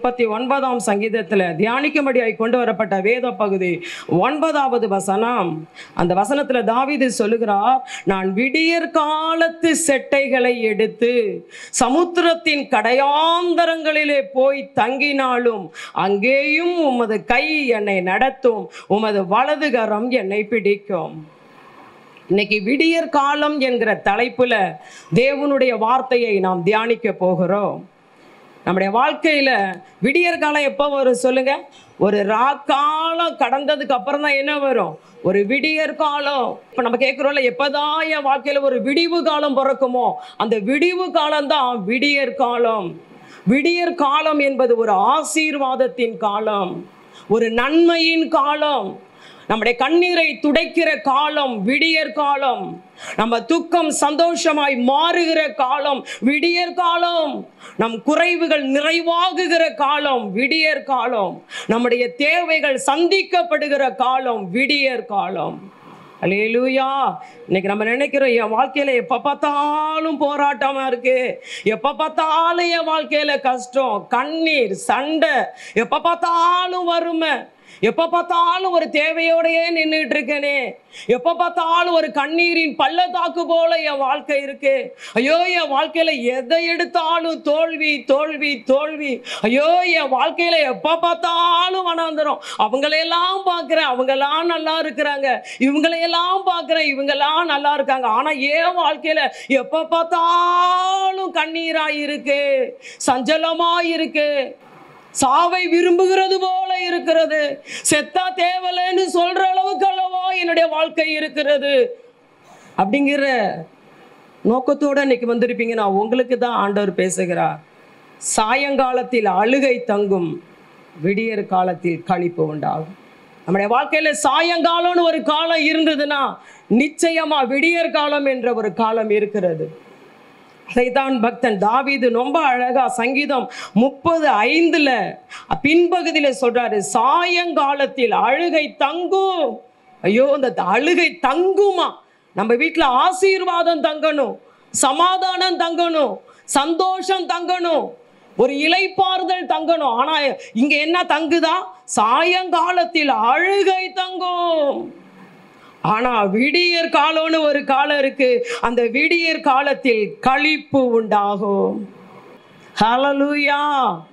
முப்பத்தி ஒன்பதாம் சங்கீதத்தில் தியானிக்கும்படியாய் கொண்டு வரப்பட்ட வேத பகுதி ஒன்பதாவது வசனம் அந்த வசனத்தில் தாவீது சொல்லுகிறார் நான் விடியற் காலத்து செட்டைகளை எடுத்து சமுத்திரத்தின் கடையாந்தரங்களிலே போய் தங்கினாலும் அங்கேயும் உமது கை என்னை நடத்தும் உமது வலதுகரம் என்னை பிடிக்கும் இன்னைக்கு விடியற் காலம் என்கிற தலைப்புல தேவனுடைய வார்த்தையை நாம் தியானிக்க போகிறோம் நம்முடைய வாழ்க்கையில விடியற் காலம் எப்போ வரும் சொல்லுங்க ஒரு ராக்காலம் கடந்ததுக்கு அப்புறம் தான் என்ன வரும் ஒரு விடியற் காலம் இப்போ நம்ம கேட்குறோம்ல எப்போதான் என் வாழ்க்கையில் ஒரு விடிவு காலம் பிறக்குமோ அந்த விடிவு காலம் தான் விடியற் காலம் விடியற் காலம் என்பது ஒரு ஆசீர்வாதத்தின் காலம் ஒரு நன்மையின் காலம் நம்முடைய கண்ணீரை துடைக்கிற காலம் விடியற் காலம் நம்ம துக்கம் சந்தோஷமாய் மாறுகிற காலம் விடியற் காலம் நம் குறைவுகள் நிறைவாகுகிற காலம் விடியற் காலம் நம்முடைய தேவைகள் சந்திக்கப்படுகிற காலம் விடியற் காலம் அலேலூயா இன்னைக்கு நம்ம நினைக்கிறோம் என் வாழ்க்கையில எப்ப பார்த்தாலும் போராட்டமா இருக்கு எப்ப பார்த்தாலும் என் வாழ்க்கையில கஷ்டம் கண்ணீர் சண்டை எப்ப பார்த்தாலும் வறுமை எப்ப பார்த்தாலும் ஒரு தேவையோடயே நின்றுட்டு இருக்கேனே எப்ப பார்த்தாலும் ஒரு கண்ணீரின் பள்ளத்தாக்கு போல என் வாழ்க்கை இருக்கு ஐயோ என் வாழ்க்கையில எதை எடுத்தாலும் தோல்வி தோல்வி தோல்வி ஐயோ என் வாழ்க்கையில எப்ப பார்த்தாலும் வனாந்தரம் அவங்களையெல்லாம் பார்க்கிறேன் அவங்கெல்லாம் நல்லா இருக்கிறாங்க இவங்களையெல்லாம் பார்க்கிறேன் இவங்கெல்லாம் நல்லா இருக்காங்க ஆனா என் வாழ்க்கையில எப்ப பார்த்தாலும் கண்ணீரா இருக்கு சஞ்சலமா இருக்கு சாவை விரும்புகிறது போல இருக்கிறது செத்தா தேவலைன்னு சொல்ற அளவுக்கு அல்லவா என்னுடைய வாழ்க்கை இருக்கிறது அப்படிங்கிற நோக்கத்தோட இன்னைக்கு வந்திருப்பீங்க நான் உங்களுக்கு தான் ஆண்டவர் பேசுகிறார் சாயங்காலத்தில் அழுகை தங்கும் விடியற் காலத்தில் களிப்பு உண்டாகும் நம்முடைய வாழ்க்கையில சாயங்காலம்னு ஒரு காலம் இருந்ததுன்னா நிச்சயமா விடியற் காலம் என்ற ஒரு காலம் இருக்கிறது அதைத்தான் பக்தன் தாவீது ரொம்ப அழகா சங்கீதம் முப்பது ஐந்துல பின்பகுதியில சொல்றாரு சாயங்காலத்தில் அழுகை தங்கும் ஐயோ இந்த அழுகை தங்குமா நம்ம வீட்டுல ஆசீர்வாதம் தங்கணும் சமாதானம் தங்கணும் சந்தோஷம் தங்கணும் ஒரு இலைப்பாறுதல் தங்கணும் ஆனா இங்க என்ன தங்குதா சாயங்காலத்தில் அழுகை தங்கும் ஆனா விடியற் காலம்னு ஒரு காலம் இருக்கு அந்த விடியற் காலத்தில் களிப்பு உண்டாகும் ஹalleluya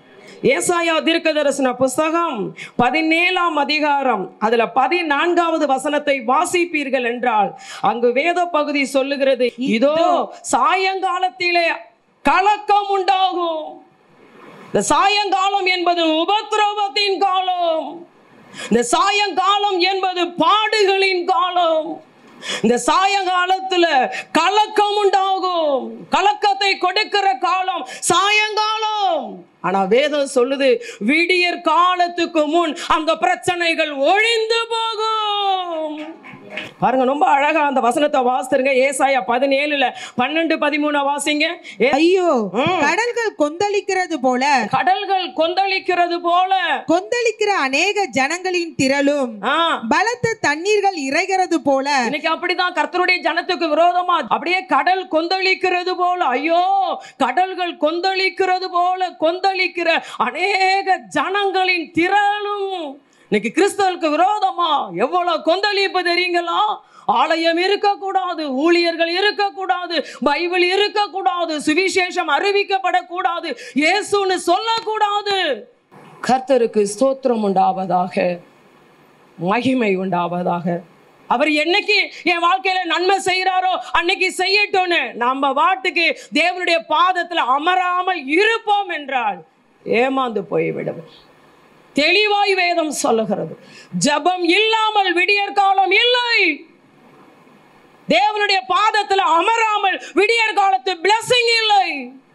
ஏசாயா தீர்க்கதரிசன புஸ்தகம் பதினேழாம் அதிகாரம் அதுல பதினான்காவது வசனத்தை வாசிப்பீர்கள் என்றால் அங்கு வேத பகுதி சொல்லுகிறது இதோ சாயங்காலத்திலே கலக்கம் உண்டாகும் இந்த சாயங்காலம் என்பது உபத்திரவத்தின் காலம் இந்த சாயங்காலம் என்பது பாடுகளின் காலம் இந்த சாயங்காலத்துல கலக்கம் உண்டாகும் கலக்கத்தை கொடுக்கிற காலம் சாயங்காலம் ஆனா வேதம் சொல்லுது விடியற் காலத்துக்கு முன் அந்த பிரச்சனைகள் ஒழிந்து போகும் பாருங்க ரொம்ப அழகா அந்த வசனத்தை வாசித்துருங்க ஏசாயா பதினேழுல பன்னெண்டு பதிமூணு வாசிங்க ஏ- ஐயோ ம். கடல்கள் கொந்தளிக்கிறது போல கடல்கள் கொந்தளிக்கிறது போல கொந்தளிக்கிற அநேக ஜனங்களின் திரளும் ஆ பலத்த தண்ணீர்கள் இறைகிறது போல இன்னைக்கு அப்படிதான் கர்த்தருடைய ஜனத்துக்கு விரோதமா அப்படியே கடல் கொந்தளிக்கிறது போல ஐயோ கடல்கள் கொந்தளிக்கிறது போல கொந்தளிக்கிற அநேக ஜனங்களின் திரளும் இன்னைக்கு கிறிஸ்தவர்களுக்கு விரோதமா எவ்வளவு கொந்தளிப்பு தெரியுங்களா ஆலயம் இருக்கக்கூடாது ஊழியர்கள் இருக்கக்கூடாது பைபிள் இருக்கக்கூடாது சுவிசேஷம் அறிவிக்கப்படக்கூடாது இயேசுன்னு சொல்லக்கூடாது கர்த்தருக்கு ஸ்தோத்திரம் உண்டாவதாக மகிமை உண்டாவதாக அவர் என்னைக்கு என் வாழ்க்கையில நன்மை செய்யறாரோ அன்னைக்கு செய்யட்டும்னு நம்ம வாட்டுக்கு தேவனுடைய பாதத்துல அமராமல் இருப்போம் என்றால் ஏமாந்து போய்விடுவோம் தெளிவாய் வேதம் சொல்லுகிறது ஜெபம் இல்லாமல் விடியற் காலம் இல்லை தேவனுடைய பாதத்துல அமராமல் விடியற் காலத்து blessing இல்லை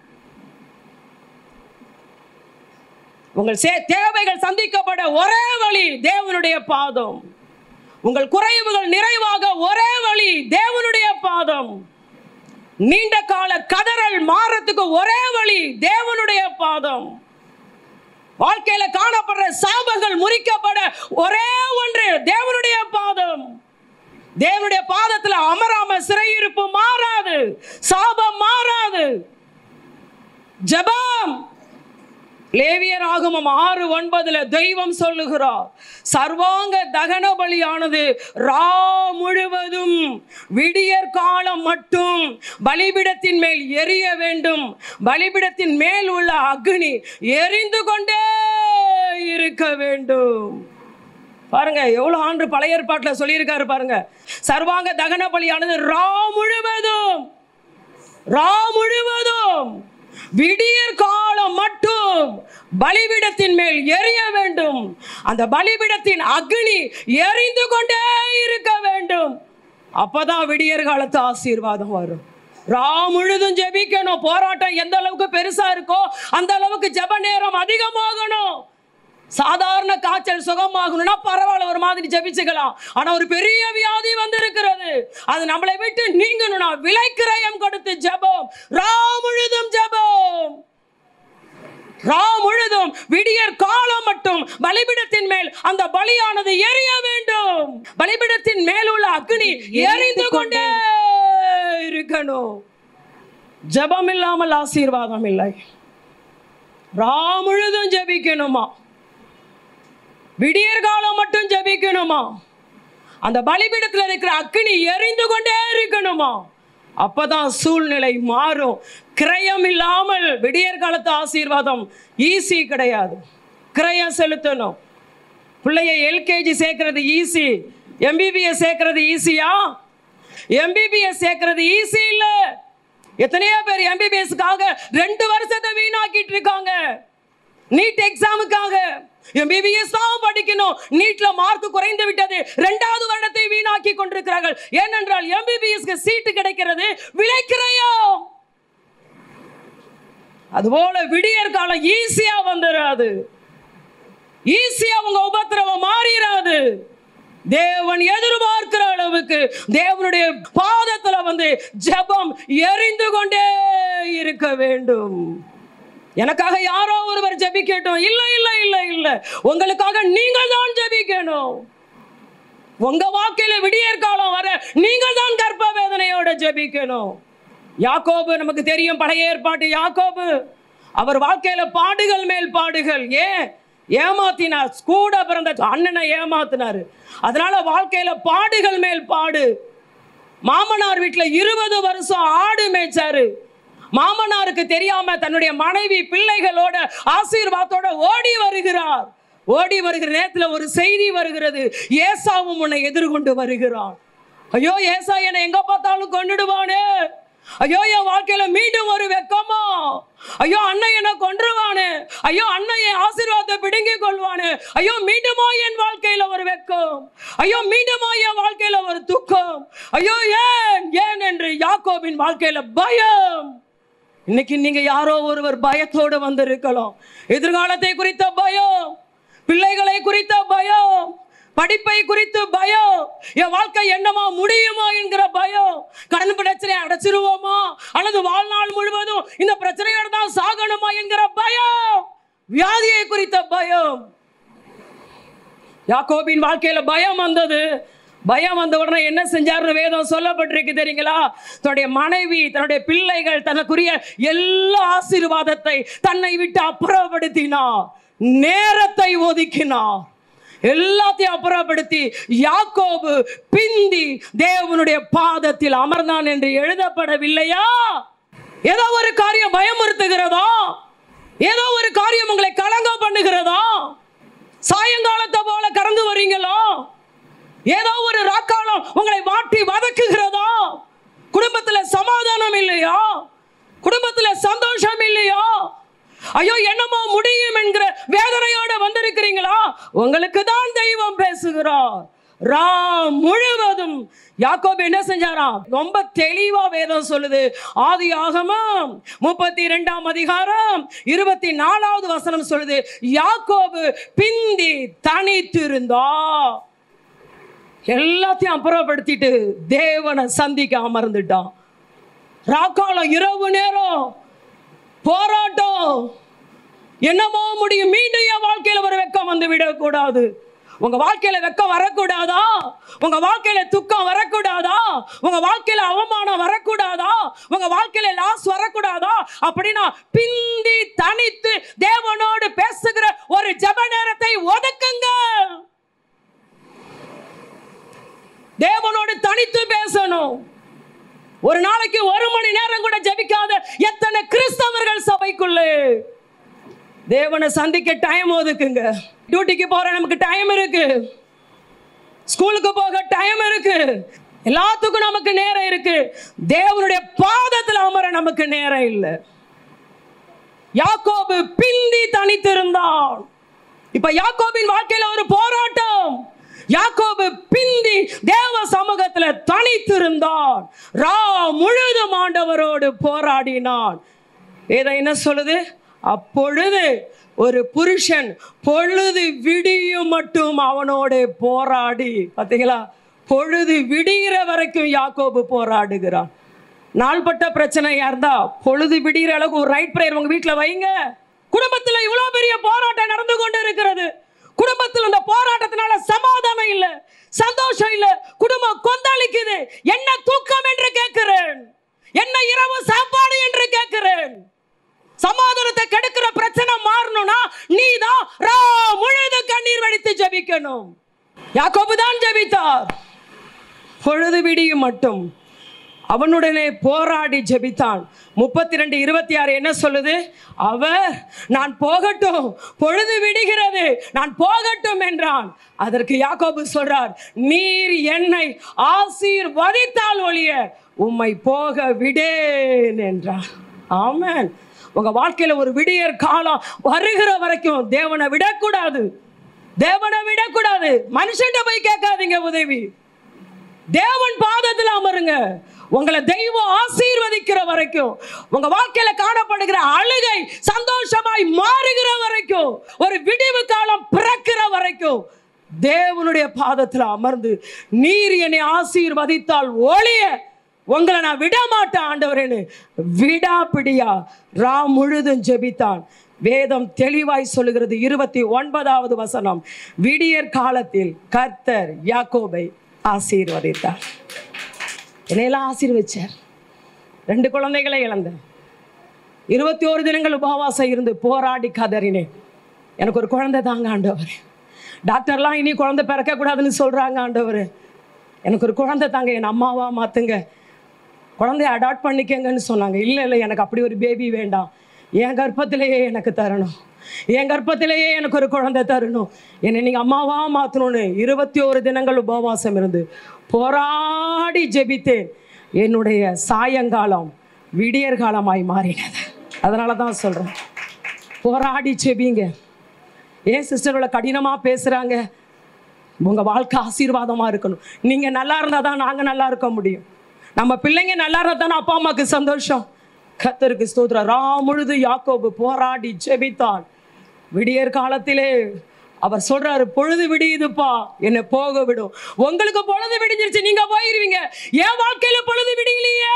உங்கள் சே- தேவைகள் சந்திக்கப்பட ஒரே வழி தேவனுடைய பாதம் உங்கள் குறைவுகள் நிறைவாக ஒரே வழி தேவனுடைய பாதம் நீண்ட கால கதறல் மாறத்துக்கு ஒரே வழி தேவனுடைய பாதம் வாழ்க்கையில காணப்படுற சாபங்கள் முறிக்கப்பட ஒரே ஒன்று தேவனுடைய பாதம் தேவனுடைய பாதத்துல அமராம சிறையிருப்பு மாறாது சாபம் மாறாது ஜெபம் லேவியர் ஆகமம் ஆறு ஒன்பதுல தெய்வம் சொல்லுகிறார் சர்வாங்க தகன பலியானது ரா முழுவதும் விடியற் காலம் மட்டும் பலிபிடத்தின் மேல் எரிய வேண்டும் பலிபிடத்தின் மேல் உள்ள அக்னி எரிந்து கொண்டே இருக்க வேண்டும் பாருங்க எவ்வளவு ஆண்டு பழைய ஏற்பாட்டில் சொல்லியிருக்காரு பாருங்க சர்வாங்க தகன பலியானது ரா முழுவதும் ரா முழுவதும் விடியற் காலம் மட்டும் பலிபிடத்தின் மேல் எரிய வேண்டும் அந்த பலிபிடத்தின் அக்னி எரிந்து கொண்டே இருக்க வேண்டும் அப்பதான் விடியற் காலத்து ஆசீர்வாதம் வரும் ரா முழுதும் ஜெபிக்கணும் போராட்டம் எந்த அளவுக்கு பெருசா இருக்கோ அந்த அளவுக்கு ஜெப நேரம் அதிகமாகணும் சாதாரண காய்ச்சல் சுகமாகணும்னா பரவாயில்ல ஒரு மாதிரி ஜெபிச்சுக்கலாம் ஆனா ஒரு பெரிய வியாதி வந்து இருக்கிறது அது நம்மளை விட்டு நீங்கணும்னா விலைக்கிரயம் கொடுத்து ஜெபம் ரா முழுதும் ஜெபம் ரா முழுதும் விடியற் காலம் மட்டும் பலிபிடத்தின் மேல் அந்த பலியானது எரிய வேண்டும் பலிபிடத்தின் மேல் உள்ள அக்னி எரிந்து கொண்டே இருக்கணும் ஜெபம் இல்லாமல் ஆசீர்வாதம் இல்லை ரா முழுதும் ஜெபிக்கணுமா விடியற் காலம் மட்டும் ஜெபிக்கணுமா அந்த பலிபீடத்தில் இருக்கிற அக்கினி எரிந்து கொண்டே இருக்கணுமா அப்பதான் சூழ்நிலை மாறும் கிரயம் இல்லாமல் விடியற் காலத்து ஆசீர்வாதம் ஈஸி கிடையாது கிரயம் செலுத்தணும் பிள்ளைய எல்கேஜி சேர்க்கறது ஈஸி எம்பிபிஎஸ் சேர்க்கறது ஈஸியா எம்பிபிஎஸ் சேர்க்கறது ஈஸி இல்ல எத்தனையோ பேர் எம்பிபிஎஸ்க்காக ரெண்டு வருஷத்தை வீணாக்கிட்டு இருக்காங்க நீட் எக்ஸாமுக்காக எம்பிபிஎஸ் தான் படிக்கணும் நீட்ல மார்க் குறைந்து விட்டது இரண்டாவது வருடத்தை வீணாக்கி கொண்டிருக்கிறார்கள் ஏனென்றால் எம்பிபிஎஸ்க்கு சீட்டு கிடைக்கிறது விலைக்கிறையும் அதுபோல விடியற் காலம் ஈஸியா வந்துடாது ஈஸியா உங்க உபத்திரவம் மாறிடாது தேவன் எதிர்பார்க்கிற அளவுக்கு தேவனுடைய பாதத்துல வந்து ஜெபம் எரிந்து கொண்டே இருக்க வேண்டும் எனக்காக யாரோ ஒருவர் ஜெபிக்கட்டும் இல்ல இல்ல இல்ல இல்ல உங்களுக்காக நீங்கள் தான் ஜெபிக்கணும் உங்க வாழ்க்கையில விடியற் காலம் வர நீங்கள் தான் கர்ப்ப வேதனையோட ஜெபிக்கணும் யாக்கோபு நமக்கு தெரியும் பழைய ஏற்பாட்டு யாக்கோபு அவர் வாழ்க்கையில பாடுகள் மேல் பாடுகள் ஏன் ஏமாத்தினார் கூட பிறந்த அண்ணனை ஏமாத்தினாரு அதனால வாழ்க்கையில பாடுகள் மேல் பாடு மாமனார் வீட்டுல இருபது வருஷம் ஆடு மேய்ச்சாரு மாமனாருக்கு தெரியாம தன்னுடைய மனைவி பிள்ளைகளோட ஆசீர்வாதத்தோட ஓடி வருகிறார் ஓடி வருகிற நேரத்துல ஒரு செய்தி வருகிறது ஏசாவும் உன்னை எதிர்கொண்டு வருகிறான் ஐயோ ஏசா என்னை எங்க பார்த்தாலும் கொண்டுடுவானே ஐயோ என் வாழ்க்கையில மீண்டும் ஒரு வெக்கமா ஐயோ அண்ணன் என்ன கொன்றுவானே ஐயோ அண்ணன் என் ஆசீர்வாதத்தை பிடுங்கி கொள்வானே ஐயோ மீண்டுமா என் வாழ்க்கையில ஒரு வெக்கம் ஐயோ மீண்டுமா என் வாழ்க்கையில ஒரு துக்கம் ஐயோ ஏன் ஏன் என்று யாக்கோபின் வாழ்க்கையில பயம் இன்னைக்கு நீங்க யாரோ ஒருவர் பயத்தோடு வந்திருக்கலாம் எதிர்காலத்தை குறித்த பயம் பிள்ளைகளை குறித்த பயம் படிப்பை குறித்து பயம் என் வாழ்க்கை என்னமா முடியுமா என்கிற பயம் கடன் பிரச்சனை அடைச்சிருவோமா அல்லது வாழ்நாள் முழுவதும் இந்த பிரச்சனையோட தான் சாகணுமா என்கிற பயம் வியாதியை குறித்த பயம் யாக்கோபின் வாழ்க்கையில பயம் வந்தது பயம் வந்த உடனே என்ன செஞ்சாருன்னு வேதம் சொல்லப்பட்டிருக்கு தெரியுங்களா தன்னுடைய மனைவி தன்னுடைய பிள்ளைகள் தனக்குரிய எல்லா ஆசீர்வாதத்தை தன்னை விட்டு அப்புறப்படுத்தினார் நேரத்தை ஒதுக்கினார் எல்லாத்தையும் அப்புறப்படுத்தி யாக்கோபு பிந்தி தேவனுடைய பாதத்தில் அமர்ந்தான் என்று எழுதப்படவில்லையா ஏதோ ஒரு காரியம் பயமுறுத்துகிறதா ஏதோ ஒரு காரியம் உங்களை கலங்க பண்ணுகிறதா சாயங்காலத்தை போல கடந்து வரீங்களோ ஏதோ ஒரு ராக்காலம் உங்களை வாட்டி வதக்குகிறதா குடும்பத்துல சமாதானம் இல்லையா குடும்பத்துல சந்தோஷம் இல்லையா ஐயோ என்னமோ முடியும் என்கிற வேதனையோட வந்திருக்கிறீங்களா உங்களுக்கு தான் தெய்வம் பேசுகிறார் ராம் முழுவதும் யாக்கோபு என்ன செஞ்சாராம் ரொம்ப தெளிவா வேதம் சொல்லுது ஆதி ஆகமம் முப்பத்தி இரண்டாம் அதிகாரம் இருபத்தி நாலாவது வசனம் சொல்லுது யாக்கோபு பிந்தி தனித்திருந்தா எல்லாத்தையும் அப்புறப்படுத்திட்டு தேவனை சந்திக்க அமர்ந்துட்டான் ராக்காலம் இரவு நேரம் போராட்டம் என்னமோ முடியும் மீண்டும் என் வாழ்க்கையில ஒரு வெக்கம் வந்து விடக்கூடாது உங்க வாழ்க்கையில வெக்கம் வரக்கூடாதா உங்க வாழ்க்கையில துக்கம் வரக்கூடாதா உங்க வாழ்க்கையில அவமானம் வரக்கூடாதா உங்க வாழ்க்கையில லாஸ் வரக்கூடாதா அப்படின்னா பிந்தி தனித்து தேவனோடு பேசுகிற ஒரு ஜெப நேரத்தை ஒதுக்குங்க தேவனோடு தனித்து பேசணும் ஒரு நாளைக்கு ஒரு மணி நேரம் கூட ஜெபிக்காத எத்தனை கிறிஸ்தவர்கள் சபைக்குள்ளே தேவனை சந்திக்க டைம் ஒதுக்குங்க டியூட்டிக்கு போற நமக்கு டைம் இருக்கு ஸ்கூலுக்கு போக டைம் இருக்கு எல்லாத்துக்கும் நமக்கு நேரம் இருக்கு தேவனுடைய பாதத்தில் அமர நமக்கு நேரம் இல்லை யாக்கோபு பிந்தி தனித்திருந்தான் இப்ப யாக்கோபின் வாழ்க்கையில ஒரு போராட்டம் யாக்கோபு பிந்தி தேவ சமூகத்துல தனித்திருந்தான் ரா முழுதும் ஆண்டவரோடு போராடினான் வேதம் என்ன சொல்லுது அப்பொழுது ஒரு புருஷன் பொழுது விடியும் மட்டும் அவனோட போராடி பார்த்தீங்களா பொழுது விடிகிற வரைக்கும் யாக்கோபு போராடுகிறான் நாள்பட்ட பிரச்சனையா இருந்தா பொழுது விடிகிற அளவுக்கு ஒரு ரைட் பிரேயர் உங்க வீட்டுல வைங்க குடும்பத்துல இவ்வளவு பெரிய போராட்டம் நடந்து கொண்டு இருக்கிறது குடும்பத்தில் இந்த போராட்டத்தினால சமாதானம் இல்ல சந்தோஷம் இல்ல குடும்பம் கொந்தளிக்குது என்ன தூக்கம் என்று கேட்கிறேன் என்ன இரவு சாப்பாடு என்று கேட்கிறேன் சமாதானத்தை கெடுக்கிற பிரச்சனை மாறணும்னா நீ தான் ரா முழுது கண்ணீர் வடித்து ஜெபிக்கணும் யாக்கோபு தான் ஜெபித்தார் பொழுது விடியும் மட்டும் அவனுடனே போராடி ஜெபித்தான் முப்பத்தி ரெண்டு இருபத்தி ஆறு என்ன சொல்லுது அவர் நான் போகட்டும் பொழுது விடுகிறது நான் போகட்டும் என்றான் அதற்கு யாக்கோபு சொல்றார் நீர் என்னை ஆசீர்வதித்தால் ஒழிய உம்மை போக விடேன் என்றார் ஆமென் உங்க வாழ்க்கையில ஒரு விடியற் காலம் வருகிற வரைக்கும் தேவனை விடக்கூடாது தேவனை விடக்கூடாது மனுஷன்ட்ட போய் கேட்காதீங்க உதவி தேவன் பாதத்தில் அமருங்க உங்களை தெய்வம் ஆசீர்வதிக்கிற வரைக்கும் உங்க வாழ்க்கையில காணப்படுகிற அழுகை சந்தோஷமாய் மாறுகிற வரைக்கும் ஒரு விடிவு காலம் பிறக்கிற வரைக்கும் தேவனுடைய பாதத்தில் அமர்ந்து நீர் என்னை ஆசீர்வதித்தால் ஒளிய உங்களை நான் விட மாட்டேன் ஆண்டவரேன்னு விடாப்பிடியா ரா முழுதும் ஜெபித்தான் வேதம் தெளிவாய் சொல்லுகிறது இருபத்தி ஒன்பதாவது வசனம் விடியற் காலத்தில் கர்த்தர் யாக்கோபை ஆசீர்வதித்தார் என்னையெல்லாம் ஆசீர்வச்சார் ரெண்டு குழந்தைகளை இழந்தேன் இருபத்தி ஓரு தினங்கள் உபவாசம் இருந்து போராடி கதறினேன் எனக்கு ஒரு குழந்தை தாங்க ஆண்டவர் டாக்டர்லாம் இனி குழந்தை பிறக்கக்கூடாதுன்னு சொல்கிறாங்க ஆண்டவர் எனக்கு ஒரு குழந்தை தாங்க என் அம்மாவா மாற்றுங்க குழந்தைய அடாப்ட் பண்ணிக்கங்கன்னு சொன்னாங்க இல்லை இல்லை எனக்கு அப்படி ஒரு பேபி வேண்டாம் என் கர்ப்பத்திலேயே எனக்கு தரணும் என் கர்ப்பத்திலேயே எனக்கு ஒரு குழந்தை தரணும் என்னை நீங்கள் அம்மாவா மாற்றணும்னு இருபத்தி ஓரு தினங்கள் உபவாசம் இருந்து போராடி ஜெபித்தேன் என்னுடைய சாயங்காலம் விடியற் காலமாய் மாறினது அதனால தான் சொல்கிறேன் போராடி ஜெபிங்க ஏன் சிஸ்டரோட கடினமாக பேசுகிறாங்க உங்கள் வாழ்க்கை ஆசீர்வாதமாக இருக்கணும் நீங்கள் நல்லா இருந்தால் தான் நாங்கள் நல்லா இருக்க முடியும் நம்ம பிள்ளைங்க நல்லா இருந்தால் தானே அப்பா அம்மாவுக்கு சந்தோஷம் கத்தருக்கு ஸ்தோத்திரம் ரா முழுது யாக்கோபு போராடி ஜெபித்தான் விடியற் காலத்திலே அவர் சொல்றாரு பொழுது விடியுதுப்பா என்னை போக விடும் உங்களுக்கு பொழுது விடிஞ்சிருச்சு நீங்க போயிருவீங்க என் வாழ்க்கையில பொழுது விடியலையே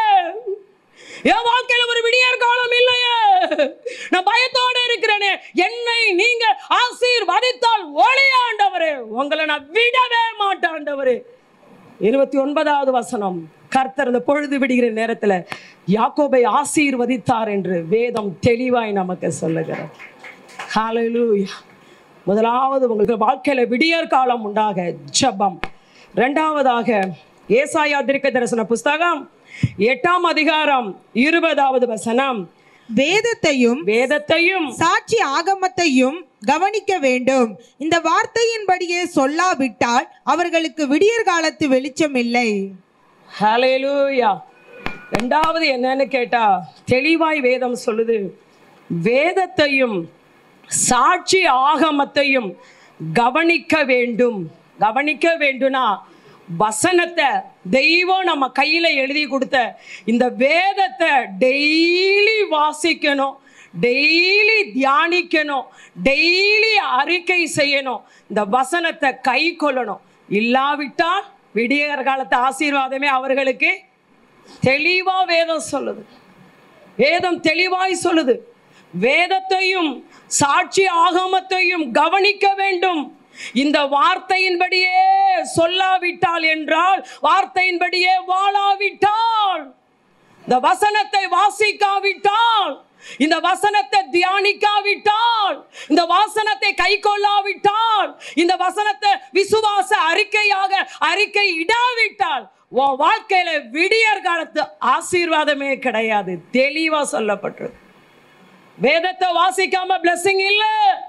என் வாழ்க்கையில ஒரு விடியற் காலம் இல்லையே நான் பயத்தோட இருக்கிறேனே என்னை நீங்க ஆசீர்வதித்தால் ஒளியாண்டவரே உங்களை நான் விடவே மாட்டாண்டவரே இருபத்தி ஒன்பதாவது வசனம் கர்த்தர் இந்த பொழுது விடுகிற நேரத்துல யாக்கோபை ஆசீர்வதித்தார் என்று வேதம் தெளிவாய் நமக்கு சொல்லுகிறார் ஹalleluya முதலாவது உங்களுக்கு வாழ்க்கையில விடியற் காலம் உண்டாக ஜெபம் இரண்டாவதாக ஏசாயா திருக்க தரிசன புஸ்தகம் எட்டாம் அதிகாரம் இருபதாவது வசனம் வேதத்தையும் வேதத்தையும் சாட்சி ஆகமத்தையும் கவனிக்க வேண்டும் இந்த வார்த்தையின்படியே சொல்லாவிட்டால் அவர்களுக்கு விடியற் காலத்து வெளிச்சம் இல்லை ஹalleluya ரெண்டாவது என்னன்னு கேட்டா தெளிவாய் வேதம் சொல்லுது வேதத்தையும் சாட்சி ஆகமத்தையும் கவனிக்க வேண்டும் கவனிக்க வேண்டும்னா வசனத்தை தெய்வம் நம்ம கையில எழுதி கொடுத்த இந்த வேதத்தை டெய்லி வாசிக்கணும் டெய்லி தியானிக்கணும் டெய்லி அறிக்கை செய்யணும் இந்த வசனத்தை கை கொள்ளணும் இல்லாவிட்டால் விடியற் காலத்து ஆசீர்வாதமே அவர்களுக்கு தெளிவா வேதம் சொல்லுது வேதம் தெளிவாய் சொல்லுது வேதத்தையும் சாட்சி ஆகமத்தையும் கவனிக்க வேண்டும் இந்த வார்த்தையின்படியே சொல்லாவிட்டால் என்றால் வார்த்தையின்படியே வாழாவிட்டால் இந்த வசனத்தை வாசிக்காவிட்டால் இந்த வசனத்தை தியானிக்காவிட்டால் இந்த வசனத்தை கை கொள்ளாவிட்டால் இந்த வசனத்தை விசுவாச அறிக்கையாக அறிக்கை இடாவிட்டால் உன் வாழ்க்கையில விடியற் காலத்து ஆசீர்வாதமே கிடையாது தெளிவா சொல்லப்பட்டது வேதத்தை வாசிக்காம blessing இல்ல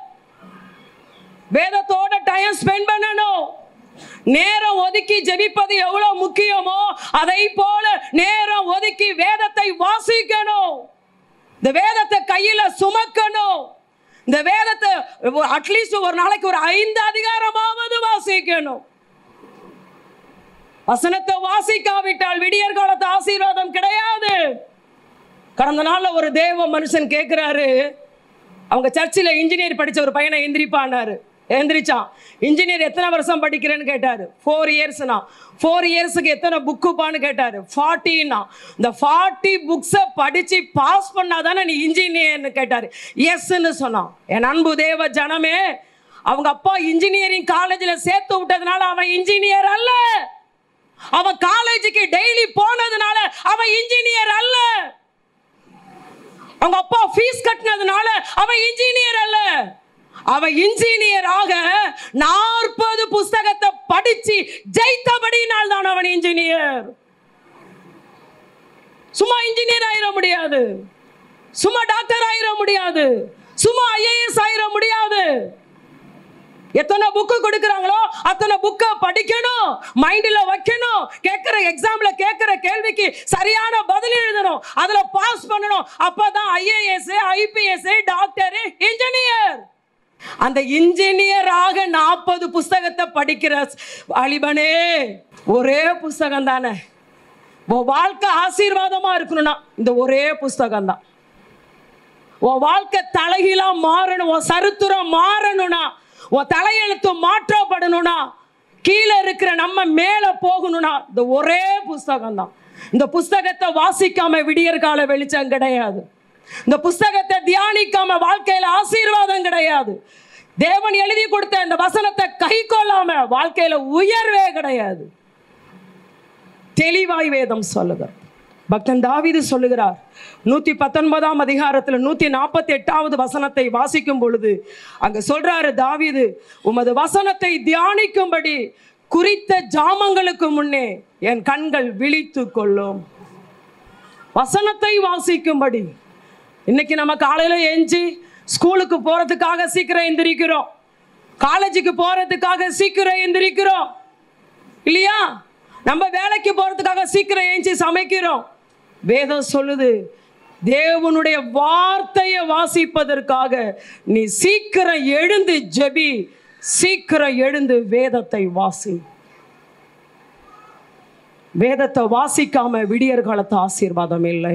வேதத்தோட டைம் ஸ்பெண்ட் பண்ணணும் நேரம் ஒதுக்கி ஜெபிப்பது எவ்வளவு முக்கியமோ அதை போல நேரம் ஒதுக்கி வேதத்தை வாசிக்கணும் இந்த வேதத்தை கையில சுமக்கணும் இந்த வேதத்தை அட்லீஸ்ட் ஒரு நாளைக்கு ஒரு ஐந்து அதிகாரமாவது வாசிக்கணும் வசனத்தை வாசிக்காவிட்டால் விடியற் காலத்து ஆசீர்வாதம் கிடையாது கடந்த நாள்ல ஒரு தேவ மனுஷன் கேட்கிறாரு அவங்க சர்ச்சில் இன்ஜினியர் படிச்ச ஒரு பையனை எந்திரிப்பான்னாரு எந்திரிச்சான் இன்ஜினியர் எத்தனை வருஷம் படிக்கிறேன்னு கேட்டாரு ஃபோர் இயர்ஸ்னா ஃபோர் இயர்ஸுக்கு எத்தனை புக்குப்பான்னு கேட்டாரு ஃபார்ட்டின்னா இந்த ஃபார்ட்டி புக்ஸை படிச்சு பாஸ் பண்ணாதானே நீ இன்ஜினியர்னு கேட்டாரு எஸ்ன்னு சொன்னான் என் அன்பு தேவ ஜனமே அவங்க அப்பா இன்ஜினியரிங் காலேஜில் சேர்த்து விட்டதுனால அவன் இன்ஜினியர் அல்ல அவன் காலேஜுக்கு டெய்லி போனதுனால அவன் இன்ஜினியர் அல்ல அவங்க அப்பா ஃபீஸ் கட்டினதுனால அவன் இன்ஜினியர் அல்ல அவன் இன்ஜினியர் ஆக நாற்பது புஸ்தகத்தை படிச்சு ஜெயித்தபடினால் தான் அவன் இன்ஜினியர் சும்மா இன்ஜினியர் ஆயிட முடியாது சும்மா டாக்டர் ஆயிட முடியாது சும்மா ஐஏஎஸ் ஆயிட முடியாது எத்தனை புக்கு கொடுக்குறாங்களோ அத்தனை புக்கை படிக்கணும் மைண்டில் வைக்கணும் கேட்குற எக்ஸாம்ல கேட்குற கேள்விக்கு சரியான பதில் எழுதணும் அதில் பாஸ் பண்ணணும் அப்பதான் ஐஏஎஸ் ஐபிஎஸ் டாக்டர் இன்ஜினியர் அந்த இன்ஜினியராக நாற்பது புஸ்தகத்தை படிக்கிற வாலிபனே ஒரே புஸ்தகம் தானே உன் வாழ்க்கை ஆசீர்வாதமா இருக்கணும்னா இந்த ஒரே புஸ்தகம் தான் உன் வாழ்க்கை தலைகீழா மாறணும் உன் சரித்திரம் மாறணும்னா உன் தலையெழுத்து மாற்றப்படணும்னா கீழே இருக்கிற நம்ம மேல போகணும்னா இந்த ஒரே புஸ்தகம் தான் இந்த புஸ்தகத்தை வாசிக்காம விடியற் கால வெளிச்சம் கிடையாது இந்த புஸ்தகத்தை தியானிக்காம வாழ்க்கையில ஆசீர்வாதம் கிடையாது தேவன் எழுதி கொடுத்த இந்த வசனத்தை கை கொள்ளாம வாழ்க்கையில உயர்வே கிடையாது தெளிவாய் வேதம் சொல்லுது பக்தன் தாவீது சொல்லுகிறார் நூத்தி பத்தொன்பதாம் அதிகாரத்துல நூத்தி நாற்பத்தி எட்டாவது வசனத்தை வாசிக்கும் பொழுது அங்க சொல்றாரு தாவீது உமது வசனத்தை தியானிக்கும்படி குறித்த ஜாமங்களுக்கு முன்னே என் கண்கள் விழித்து கொள்ளும் வசனத்தை வாசிக்கும்படி இன்னைக்கு நம்ம காலையில எஞ்சி ஸ்கூலுக்கு போறதுக்காக சீக்கிரம் எந்திரிக்கிறோம் காலேஜுக்கு போறதுக்காக சீக்கிரம் எந்திரிக்கிறோம் இல்லையா நம்ம வேலைக்கு போறதுக்காக சீக்கிரம் ஏஞ்சி சமைக்கிறோம் வேதம் சொல்லுது தேவனுடைய வார்த்தையை வாசிப்பதற்காக நீ சீக்கிரம் எழுந்து ஜெபி சீக்கிரம் எழுந்து வேதத்தை வாசி வேதத்தை வாசிக்காம விடியற் காலத்து ஆசீர்வாதம் இல்லை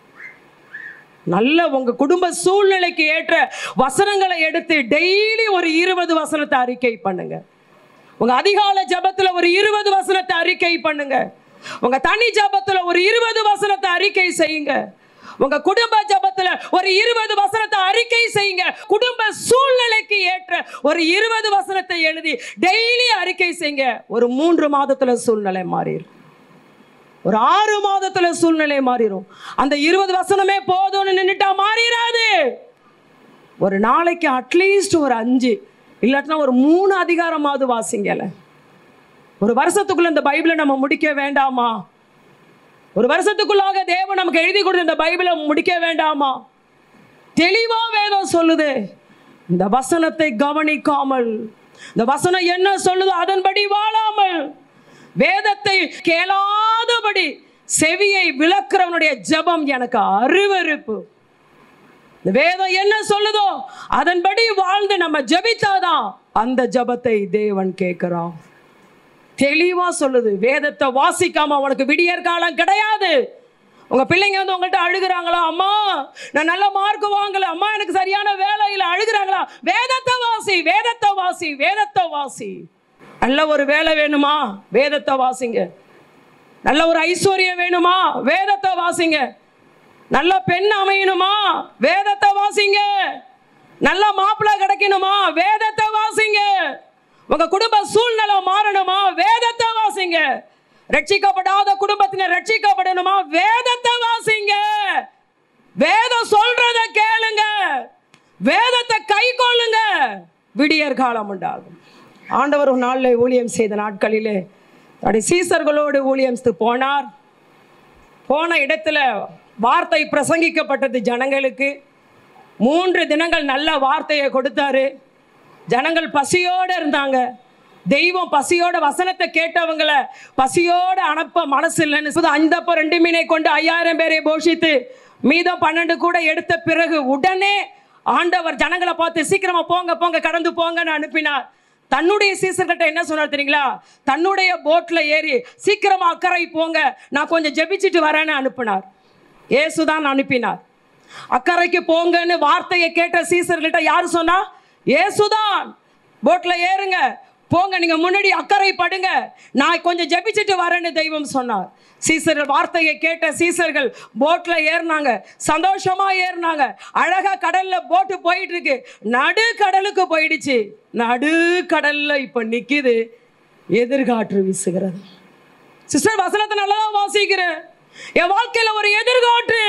நல்ல உங்க குடும்ப சூழ்நிலைக்கு ஏற்ற வசனங்களை எடுத்து டெய்லி ஒரு இருபது வசனத்தை அறிக்கை பண்ணுங்க உங்க அதிகால ஜபத்துல ஒரு இருபது வசனத்தை அறிக்கை பண்ணுங்க உங்க தனி ஜபத்துல ஒரு இருபது வசனத்தை அறிக்கை செய்யுங்க உங்க குடும்ப ஜபத்துல ஒரு இருபது வசனத்தை அறிக்கை செய்யுங்க குடும்ப சூழ்நிலைக்கு ஏற்ற ஒரு இருபது வசனத்தை எழுதி டெய்லி அறிக்கை செய்யுங்க ஒரு மூன்று மாதத்துல சூழ்நிலை மாறிடும் ஒரு ஆறு மாதத்துல சூழ்நிலை மாறிடும் அந்த இருபது வசனமே போதும்னு நின்னுட்டா மாறிடாது ஒரு நாளைக்கு அட்லீஸ்ட் ஒரு அஞ்சு இல்லாட்டினா ஒரு மூணு அதிகாரமாவது வாசிங்கல ஒரு வருஷத்துக்குள்ள இந்த பைபிளை நம்ம முடிக்க வேண்டாமா ஒரு வருஷத்துக்குள்ளாக தேவன் நமக்கு எழுதி கொடுத்த இந்த பைபிளை முடிக்க வேண்டாமா தெளிவா வேதம் சொல்லுது இந்த வசனத்தை கவனிக்காமல் இந்த வசனம் என்ன சொல்லுதோ அதன்படி வாழாமல் வேதத்தை கேளாதபடி செவியை விளக்குறவனுடைய ஜெபம் எனக்கு அருவருப்பு இந்த வேதம் என்ன சொல்லுதோ அதன்படி வாழ்ந்து நம்ம ஜெபித்தாதான் அந்த ஜெபத்தை தேவன் கேட்கிறான் தெளிவா சொல்லுது வேதத்தை வாசிக்காம உனக்கு விடியற் காலம் கிடையாது உங்க பிள்ளைங்க வந்து உங்கள்கிட்ட அழுகுறாங்களா அம்மா நான் நல்ல மார்க் வாங்கல அம்மா எனக்கு சரியான வேலை இல்லை அழுகுறாங்களா வேதத்தை வாசி வேதத்தை வாசி வேதத்தை வாசி நல்ல ஒரு வேலை வேணுமா வேதத்தை வாசிங்க நல்ல ஒரு ஐஸ்வர்யம் வேணுமா வேதத்தை வாசிங்க நல்ல பெண் அமையணுமா வேதத்தை வாசிங்க நல்ல மாப்பிள்ளை கிடைக்கணுமா வேதத்தை வாசிங்க உங்க குடும்ப சூழ்நிலை மாறணுமா வேதத்தை வாசிங்க ரட்சிக்கப்படாத குடும்பத்தினர் ரட்சிக்கப்படணுமா வேதத்தை வாசிங்க வேதம் சொல்றத கேளுங்க வேதத்தை கை கொள்ளுங்க விடியற் காலம் உண்டாகும் ஆண்டவர் ஒரு நாளில் ஊழியம் செய்த நாட்களிலே தன்னுடைய சீசர்களோடு ஊழியம் செய்து போனார் போன இடத்துல வார்த்தை பிரசங்கிக்கப்பட்டது ஜனங்களுக்கு மூன்று தினங்கள் நல்ல வார்த்தையை கொடுத்தாரு ஜனங்கள் பசியோடு இருந்தாங்க தெய்வம் பசியோட வசனத்தை கேட்டவங்கள பசியோட அனுப்ப மனசு இல்லைன்னு சொல்லி அந்தப்போ ரெண்டு மீனை கொண்டு ஐயாயிரம் பேரை போஷித்து மீதம் பன்னெண்டு கூட எடுத்த பிறகு உடனே ஆண்டவர் ஜனங்களை பார்த்து சீக்கிரமா போங்க போங்க கடந்து போங்கன்னு அனுப்பினார் தன்னுடைய சீசர்கிட்ட என்ன சொன்னார் தெரியுங்களா தன்னுடைய போட்ல ஏறி சீக்கிரமா அக்கறை போங்க நான் கொஞ்சம் ஜெபிச்சுட்டு வரேன்னு அனுப்பினார் இயேசுதான் அனுப்பினார் அக்கறைக்கு போங்கன்னு வார்த்தையை கேட்ட சீசர்கள்ட்ட யாரு சொன்னா இயேசுதான் போட்ல ஏறுங்க போங்க நீங்க முன்னாடி அக்கறை படுங்க நான் கொஞ்சம் ஜெபிச்சுட்டு வரேன்னு தெய்வம் சொன்னார் சீசர்கள் வார்த்தையை கேட்ட சீசர்கள் போட்ல ஏறினாங்க சந்தோஷமா ஏறினாங்க அழகா கடல்ல போட்டு போயிட்டு இருக்கு நடு கடலுக்கு போயிடுச்சு நடு கடல்ல இப்ப நிக்குது எதிர்காற்று வீசுகிறது சிஸ்டர் வசனத்தை நல்லா வாசிக்கிறேன் என் வாழ்க்கையில ஒரு எதிர்காற்று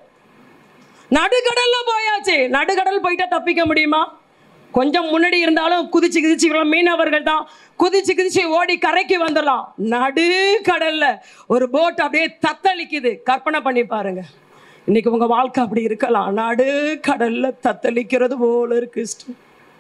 நடுக்கடல்ல போயாச்சு நடுக்கடல் போயிட்டா தப்பிக்க முடியுமா கொஞ்சம் முன்னாடி இருந்தாலும் குதிச்சு குதிச்சு இவ்வளவு மீனவர்கள் தான் குதிச்சு குதிச்சு ஓடி கரைக்கு வந்துடலாம் நடுக்கடல்ல ஒரு போட் அப்படியே தத்தளிக்குது கற்பனை பண்ணி பாருங்க இன்னைக்கு உங்க வாழ்க்கை அப்படி இருக்கலாம் நடுக்கடல்ல தத்தளிக்கிறது போல இருக்கு sister.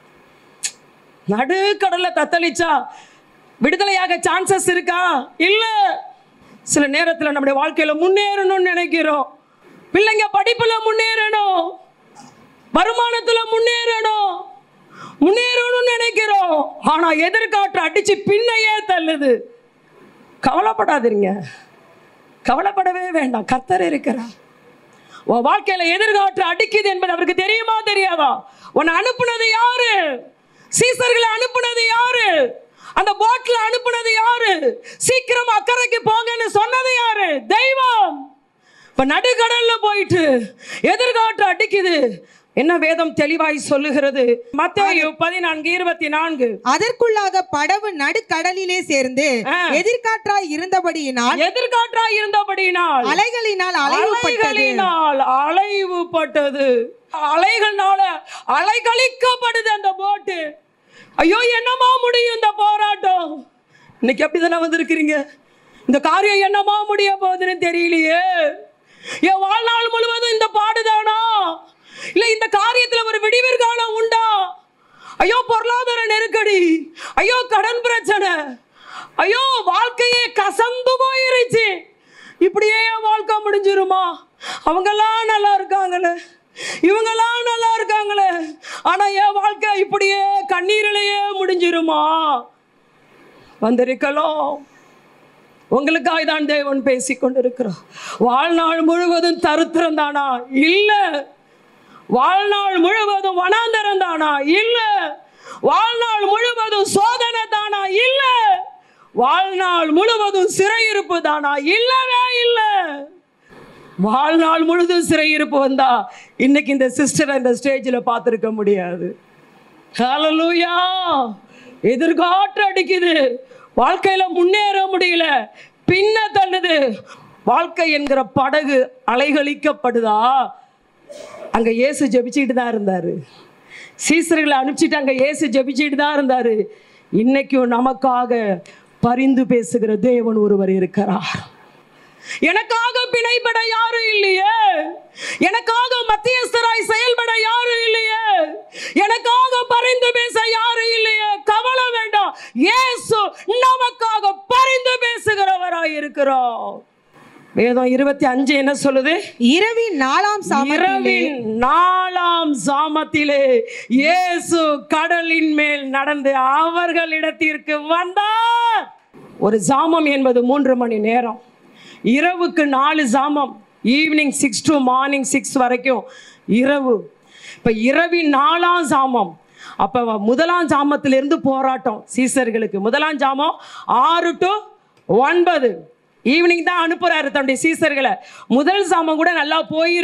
நடுக்கடல்ல தத்தளிச்சா விடுதலையாக சான்சஸ் இருக்கா இல்ல சில நேரத்துல நம்முடைய வாழ்க்கையில முன்னேறணும்னு நினைக்கிறோம் பிள்ளைங்க படிப்புல முன்னேறணும் வருமானத்துல முன்னேறணும் முன்னேறணும்னு நினைக்கிறோம் ஆனா எதிர்காற்று அடிச்சு பின்னையே தள்ளுது கவலைப்படாதீங்க கவலைப்படவே வேண்டாம் கர்த்தர் இருக்கிறார் உன் வாழ்க்கையில எதிர்காற்று அடிக்குது என்பது அவருக்கு தெரியுமா தெரியாதா உன்னை அனுப்புனது யாரு சீசர்களை அனுப்புனது யாரு அந்த போட்ல அனுப்புனது யாரு சீக்கிரம் அக்கறைக்கு போங்கன்னு சொன்னது யாரு தெய்வம் இப்ப நடுக்கடல்ல போயிட்டு எதிர்காற்று அடிக்குது என்ன வேதம் தெளிவாய் சொல்லுகிறது மத்தேயு பதினான்கு இருபத்தி நான்கு அதற்குள்ளாக படவு நடுக்கடலிலே சேர்ந்து ஆ. எதிர்காற்றாய் இருந்தபடியினால் எதிர்காற்றாய் இருந்தபடியினால் அலைகளினால் அலைவுபட்டது அலைகளினால் அலைவுபட்டது அலைகள்னால அலைகழிக்கப்படுது அந்த போட்டு ஐயோ என்னமா முடியும் இந்த போராட்டம் இன்னைக்கு அப்படிதானே வந்திருக்கிறீங்க இந்த காரியம் என்னமா முடிய போகுதுன்னு தெரியலையே என் வாழ்நாள் முழுவதும் இந்த பாடுதானா இல்ல இந்த காரியத்துல ஒரு விடிவிற் காலம் உண்டா ஐயோ பொருளாதார நெருக்கடி ஐயோ கடன் பிரச்சனை ஐயோ வாழ்க்கையே கசந்து போயிருச்சு இப்படியே என் வாழ்க்கை முடிஞ்சிருமா அவங்கெல்லாம் நல்லா இருக்காங்களே இவங்கெல்லாம் நல்லா இருக்காங்களே ஆனா என் வாழ்க்கை இப்படியே கண்ணீரிலேயே முடிஞ்சிருமா வந்திருக்கலாம் உங்களுக்காக தான் தேவன் பேசி கொண்டிருக்கிறார் வாழ்நாள் முழுவதும் தருத்திரம் தானா இல்ல வாழ்நாள் முழுவதும் வனாந்தரம் தானா இல்ல வாழ்நாள் முழுவதும் சோதனை தானா இல்ல வாழ்நாள் முழுவதும் சிறையிருப்பு தானா இல்லவே இல்லை வாழ்நாள் முழுதும் சிறையிருப்பு வந்தா இன்னைக்கு இந்த சிஸ்டரை இந்த ஸ்டேஜில் பார்த்துருக்க முடியாது ஹalleluya எதிர்காற்று அடிக்குது வாழ்க்கையில முன்னேற முடியல பின்ன தள்ளுது வாழ்க்கை என்கிற படகு அலைகளிக்கப்படுதா அங்க இயேசு ஜெபிச்சுட்டு தான் இருந்தாரு சீசர்களை அனுப்பிச்சிட்டு அங்க இயேசு ஜெபிச்சுட்டு தான் இருந்தாரு இன்னைக்கும் நமக்காக பரிந்து பேசுகிற தேவன் ஒருவர் இருக்கிறார் எனக்காக பிணைபட யாரும் இல்லையே எனக்காக மத்தியஸ்தராய் செயல்பட யாரும் இல்லையே எனக்காக பரிந்து பேச யாரும் இல்லையே கவலை வேண்டாம் இயேசு நமக்காக பரிந்து பேசுகிறவராய் இருக்கிறோம் வேதம் இருபத்தி அஞ்சு என்ன சொல்லுது இரவின் நாலாம் சாமத்திலே இரவின் நாலாம் சாமத்திலே இயேசு கடலின் மேல் நடந்து அவர்களிடத்திற்கு வந்தார் ஒரு சாமம் என்பது மூன்று மணி நேரம் இரவுக்கு நாலு சாமம் evening six to morning six வரைக்கும் இரவு இப்போ இரவின் நாலாம் சாமம் அப்போ முதலாம் ஜாமத்திலிருந்து போராட்டம் சீசர்களுக்கு முதலாம் ஜாமம் ஆறு டு ஒன்பது ஈவினிங் தான் அனுப்புறாரு தன்னுடைய சீசர்களை முதல் சாமம் கூட நல்லா போயிருக்கும்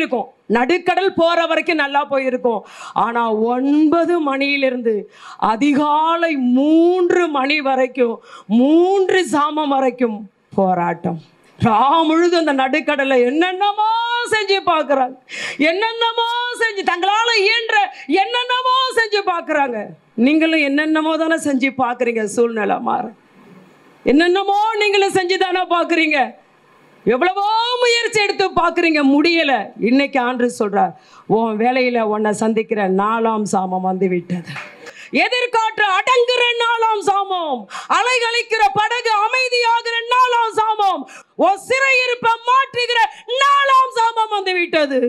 நடுக்கடல் போற வரைக்கும் நல்லா போயிருக்கும் ஆனா ஒன்பது மணியிலிருந்து அதிகாலை மூன்று மணி வரைக்கும் மூன்று சாமம் வரைக்கும் போராட்டம் ரா முழுதும் அந்த நடுக்கடலை என்னென்னமோ செஞ்சு பார்க்குறாங்க என்னென்னமோ செஞ்சு தங்களால இயன்ற என்னென்னமோ செஞ்சு பார்க்குறாங்க நீங்களும் என்னென்னமோ தானே செஞ்சு பார்க்குறீங்க சூழ்நிலை மாற என்னென்னமோ நீங்களும் செஞ்சு தானே பார்க்குறீங்க எவ்வளவோ முயற்சி எடுத்து பார்க்குறீங்க முடியல இன்னைக்கு ஆண்டு சொல்றார் உன் வேலையில உன்னை சந்திக்கிற நாலாம் சாமம் வந்து விட்டது எதிர்காற்று அடங்குற நாலாம் சாமம் அலைகளிக்கிற படகு அமைதியாகிற நாலாம் சாமம் உன் சிறையிருப்ப மாற்றுகிற நாலாம் சாமம் வந்து விட்டது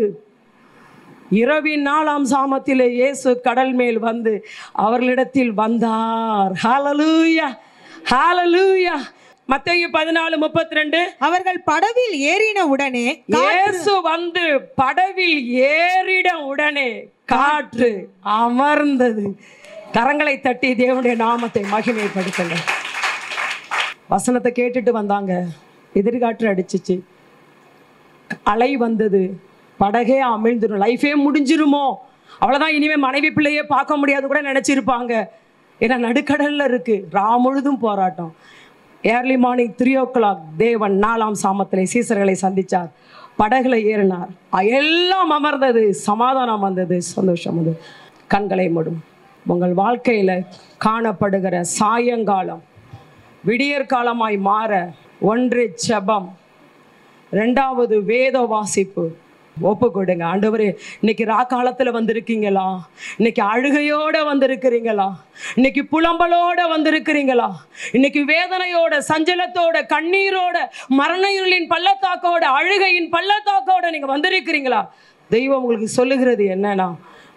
இரவின் நாலாம் சாமத்திலே இயேசு கடல் மேல் வந்து அவர்களிடத்தில் வந்தார் ஹalleluya ஹalleluya மத்தேயு பதினாலு முப்பத்தி ரெண்டு அவர்கள் படவில் ஏறின உடனே இயேசு வந்து படவில் ஏறிட உடனே காற்று அமர்ந்தது கரங்களை தட்டி தேவனுடைய நாமத்தை மகிமைப்படுத்துங்க வசனத்தை கேட்டுட்டு வந்தாங்க எதிர்காற்று அடிச்சிச்சு அலை வந்தது படகே அமிழ்ந்துடும் லைஃபே முடிஞ்சிருமோ அவ்வளோதான் இனிமே மனைவி பிள்ளையே பார்க்க முடியாது கூட நினச்சிருப்பாங்க ஏன்னா நடுக்கடல்ல இருக்கு ரா முழுதும் போராட்டம் early morning three o'clock தேவன் நாலாம் சாமத்திலே சீசர்களை சந்திச்சார் படகுல ஏறினார் எல்லாம் அமர்ந்தது சமாதானம் வந்தது சந்தோஷம் வந்தது கண்களை மூடும் உங்கள் வாழ்க்கையில காணப்படுகிற சாயங்காலம் விடியற் காலமாய் மாற ஒன்று ஜெபம் ரெண்டாவது வேத வாசிப்பு ஒப்பு கொடுங்க ஆண்டவரே இன்னைக்கு ராக்காலத்தில் வந்திருக்கீங்களா இன்னைக்கு அழுகையோட வந்திருக்கிறீங்களா இன்னைக்கு புலம்பலோட வந்திருக்கிறீங்களா இன்னைக்கு வேதனையோட சஞ்சலத்தோட கண்ணீரோட மரண இருளின் பள்ளத்தாக்கோட அழுகையின் பள்ளத்தாக்கோட நீங்க வந்திருக்கிறீங்களா தெய்வம் உங்களுக்கு சொல்லுகிறது என்னன்னா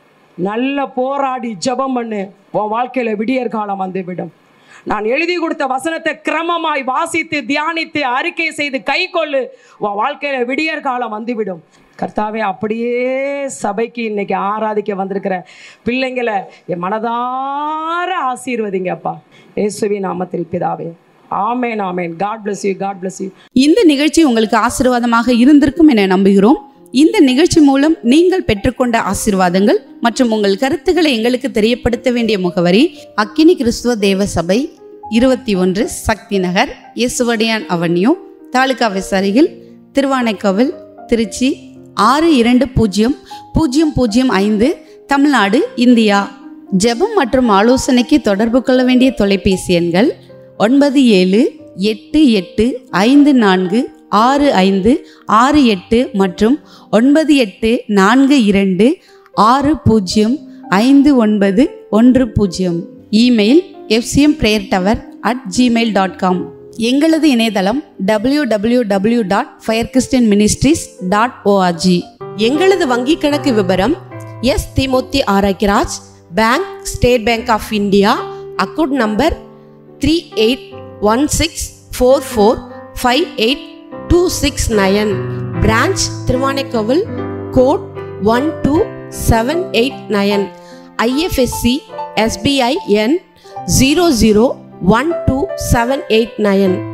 நல்ல போராடி ஜெபம் பண்ணு உன் வாழ்க்கையில விடியற் காலம் வந்துவிடும் நான் எழுதி கொடுத்த வசனத்தை கிரமமாய் வாசித்து தியானித்து அறிக்கை செய்து கை கொள்ளு உன் வாழ்க்கையில விடியற் காலம் வந்துவிடும் கர்த்தாவே அப்படியே சபைக்கு இன்னைக்கு ஆராதிக்க வந்திருக்கிற பிள்ளைங்களை என் மனதார ஆசீர்வதிங்கப்பா இயேசுவி நாமத்தில் பிதாவே ஆமேன் ஆமேன் God bless you God bless you இந்த நிகழ்ச்சி உங்களுக்கு ஆசீர்வாதமாக இருந்திருக்கும் என நம்புகிறோம் இந்த நிகழ்ச்சி மூலம் நீங்கள் பெற்றுக்கொண்ட ஆசீர்வாதங்கள் மற்றும் உங்கள் கருத்துக்களை எங்களுக்கு தெரியப்படுத்த வேண்டிய முகவரி அக்கினி கிறிஸ்துவ தேவ சபை இருபத்தி ஒன்று சக்தி நகர் இயேசுவடியான் அவன்யூ தாலுகா விசாரிகள் திருவானைக்கோவில் திருச்சி ஆறு இரண்டு பூஜ்ஜியம் பூஜ்ஜியம் பூஜ்ஜியம் ஐந்து தமிழ்நாடு இந்தியா ஜெபம் மற்றும் ஆலோசனைக்கு தொடர்பு கொள்ள வேண்டிய தொலைபேசி எண்கள் ஒன்பது ஏழு எட்டு எட்டு ஐந்து நான்கு ஆறு ஐந்து ஆறு எட்டு மற்றும் ஒன்பது எட்டு நான்கு இரண்டு ஆறு பூஜ்ஜியம் ஐந்து ஒன்பது ஒன்று பூஜ்ஜியம் email FCM prayer tower at Gmail dot com எங்களது இணையதளம் W W W dot fire Christian ministries dot ORG எங்களது வங்கி கணக்கு விவரம் S Thimuthi Arokiaraj bank State Bank of India account number three eight one six four four five eight two six nine branch Thiruvanaikoil code one two seven eight nine IFSC SBI எண் zero zero one two seven eight nine